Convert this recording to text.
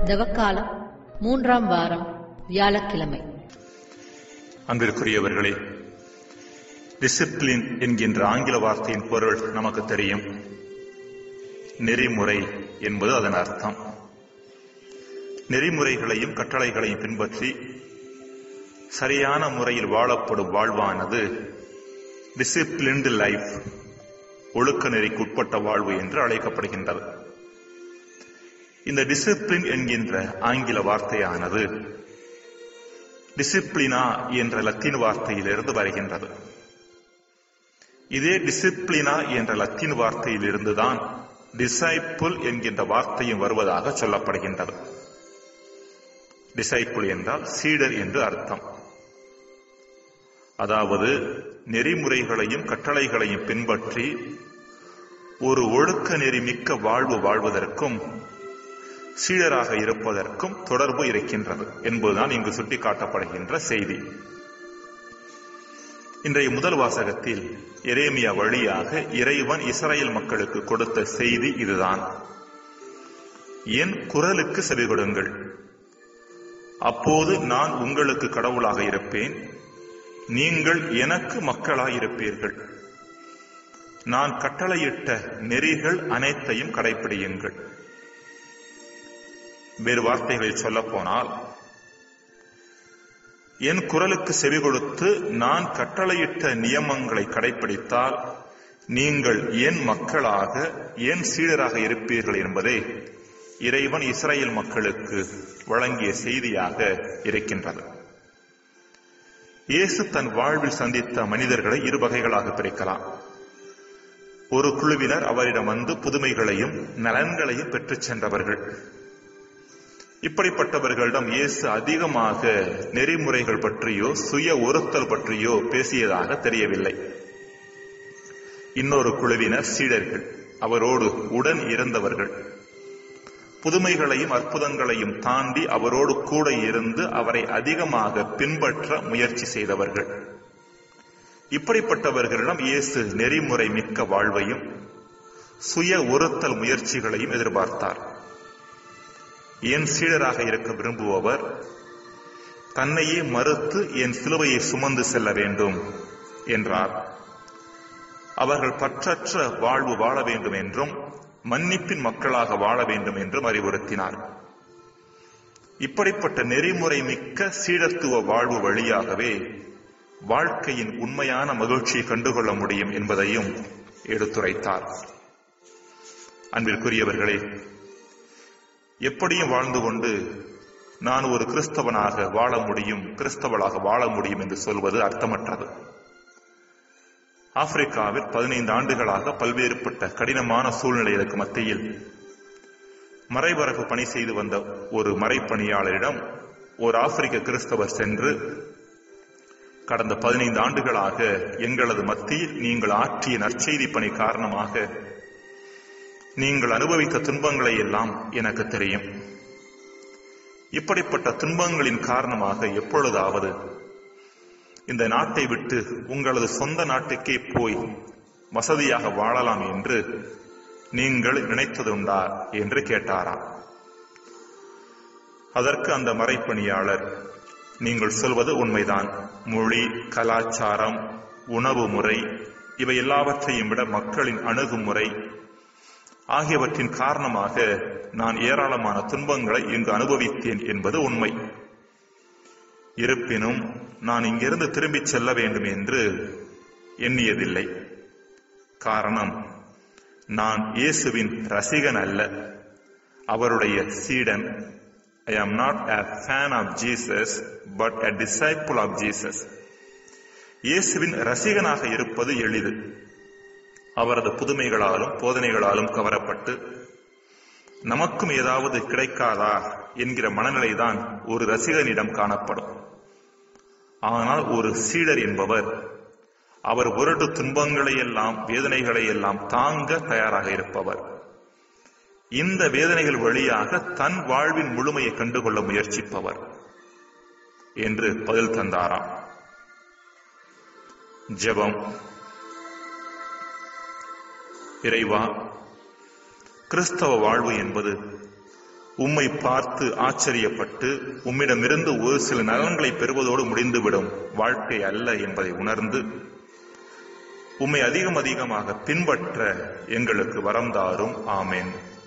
தவக்காலம் மூன்றாம் வாரம் வியாழக்கிழமை அன்பிற்குரியவர்களே டிசிப்ளின் என்கின்ற ஆங்கில வார்த்தையின் பொருள் நமக்கு தெரியும் நெறிமுறை என்பது அதன் அர்த்தம் நெறிமுறைகளையும் கட்டளைகளையும் பின்பற்றி சரியான முறையில் வாழப்படும் வாழ்வானது டிசிப்ளின்டு லைஃப் ஒழுக்க நெறிக்கு உட்பட்ட வாழ்வு என்று அழைக்கப்படுகின்றது இந்த டிசிப்ளின் என்கின்ற ஆங்கில வார்த்தையானது டிசிப்ளினா என்ற லத்தீன் வார்த்தையிலிருந்து வருகின்றது இதே டிசிப்ளினா என்ற லத்தீன் வார்த்தையிலிருந்துதான் டிசைப்புல் என்கின்ற வார்த்தையும் வருவதாக சொல்லப்படுகின்றது டிசைப்புல் என்றால் சீடர் என்று அர்த்தம் அதாவது நெறிமுறைகளையும் கட்டளைகளையும் பின்பற்றி ஒரு ஒழுக்க நெறி மிக்க வாழ்வு வாழ்வதற்கும் சீடராக இருப்பதற்கும் தொடர்பு இருக்கின்றது என்பதுதான் இங்கு சுட்டிக்காட்டப்படுகின்ற செய்தி இன்றைய முதல் வாசகத்தில் எரேமியா வழியாக இறைவன் இஸ்ரேல் மக்களுக்கு கொடுத்த செய்தி இதுதான் என் குரலுக்கு செவி கொடுங்கள் அப்போது நான் உங்களுக்கு கடவுளாக இருப்பேன் நீங்கள் எனக்கு மக்களாய் இருப்பீர்கள் நான் கட்டளையிட்ட நெறிகள் அனைத்தையும் கடைபிடியுங்கள் வேறு வார்த்தைகளில் சொல்ல போனால் என் குரலுக்கு செவி கொடுத்து நான் கட்டளையிட்ட நியமங்களை கடைபிடித்தால் நீங்கள் என் மக்களாக என் சீடராக இருப்பீர்கள் என்பதே இறைவன் இஸ்ரேல் மக்களுக்கு வழங்கிய செய்தியாக இருக்கின்றது இயேசு தன் வாழ்வில் சந்தித்த மனிதர்களை இரு வகைகளாக பிரிக்கலாம் ஒரு குழுவினர் அவரிடம் வந்து புதுமைகளையும் நலன்களையும் பெற்றுச் சென்றவர்கள் இப்படிப்பட்டவர்களிடம் இயேசு அதிகமாக நெறிமுறைகள் பற்றியோ சுய ஒருத்தல் பற்றியோ பேசியதாக தெரியவில்லை இன்னொரு குழுவினர் சீடர்கள் அவரோடு உடன் இருந்தவர்கள் புதுமைகளையும் அற்புதங்களையும் தாண்டி அவரோடு கூட இருந்து அவரை அதிகமாக பின்பற்ற முயற்சி செய்தவர்கள் இப்படிப்பட்டவர்களிடம் இயேசு நெறிமுறை மிக்க வாழ்வையும் சுய ஒருத்தல் முயற்சிகளையும் எதிர்பார்த்தார் என் சீடராக இருக்க விரும்புபவர் தன்னையே மறுத்து என் சிலுவையை சுமந்து செல்ல வேண்டும் என்றார் அவர்கள் பற்றற்ற வாழ்வு வாழ வேண்டும் என்றும் மன்னிப்பின் மக்களாக வாழ வேண்டும் என்றும் அறிவுறுத்தினார் இப்படிப்பட்ட நெறிமுறை மிக்க சீடத்துவ வாழ்வு வழியாகவே வாழ்க்கையின் உண்மையான மகிழ்ச்சியை கண்டுகொள்ள முடியும் என்பதையும் எடுத்துரைத்தார் அன்பிற்குரியவர்களே எப்படியும் வாழ்ந்து கொண்டு நான் ஒரு கிறிஸ்தவனாக வாழ முடியும் கிறிஸ்தவளாக வாழ முடியும் என்று சொல்வது அர்த்தமற்றது ஆப்பிரிக்காவில் பதினைந்து ஆண்டுகளாக பல்வேறுபட்ட கடினமான சூழ்நிலைகளுக்கு மத்தியில் மறைபரப்பு பணி செய்து வந்த ஒரு மறைப்பணியாளரிடம் ஒரு ஆப்பிரிக்க கிறிஸ்தவர் சென்று கடந்த பதினைந்து ஆண்டுகளாக எங்களது மத்தியில் நீங்கள் ஆற்றிய நற்செய்தி பணி காரணமாக நீங்கள் அனுபவித்த துன்பங்களை எல்லாம் எனக்கு தெரியும் இப்படிப்பட்ட துன்பங்களின் காரணமாக எப்பொழுதாவது இந்த நாட்டை விட்டு உங்களது சொந்த நாட்டுக்கே போய் வசதியாக வாழலாம் என்று நீங்கள் நினைத்ததுண்டா என்று கேட்டாராம் அதற்கு அந்த மறைப்பணியாளர் நீங்கள் சொல்வது உண்மைதான் மொழி கலாச்சாரம் உணவு முறை இவை எல்லாவற்றையும் விட மக்களின் அணுகுமுறை ஆகியவற்றின் காரணமாக நான் ஏராளமான துன்பங்களை இங்கு அனுபவித்தேன் என்பது உண்மை இருப்பினும் நான் இங்கிருந்து திரும்பிச் செல்ல வேண்டும் என்று எண்ணியதில்லை காரணம் நான் இயேசுவின் ரசிகன் அல்ல அவருடைய சீடன் I am not a fan of Jesus but a disciple of Jesus இயேசுவின் ரசிகனாக இருப்பது எளிது அவரது புதுமைகளாலும் போதனைகளாலும் கவரப்பட்டு நமக்கும் ஏதாவது கிடைக்காதா என்கிற மனநிலைதான் ஒரு ரசிகனிடம் காணப்படும் ஆனால் ஒரு சீடர் என்பவர் அவர் ஒருடு துன்பங்களை எல்லாம் வேதனைகளை எல்லாம் தாங்க தயாராக இருப்பவர் இந்த வேதனைகள் வழியாக தன் வாழ்வின் முழுமையை கண்டுகொள்ள முயற்சிப்பவர் என்று பதில் தந்தாராம் ஜெபம் இறைவா கிறிஸ்தவ வாழ்வு என்பது உம்மை பார்த்து ஆச்சரியப்பட்டு உம்மிடமிருந்து ஒரு சில நலன்களை பெறுவதோடு முடிந்துவிடும் வாழ்க்கை அல்ல என்பதை உணர்ந்து உம்மை அதிகம் அதிகமாக பின்பற்ற எங்களுக்கு வரம் தாரும் ஆமேன்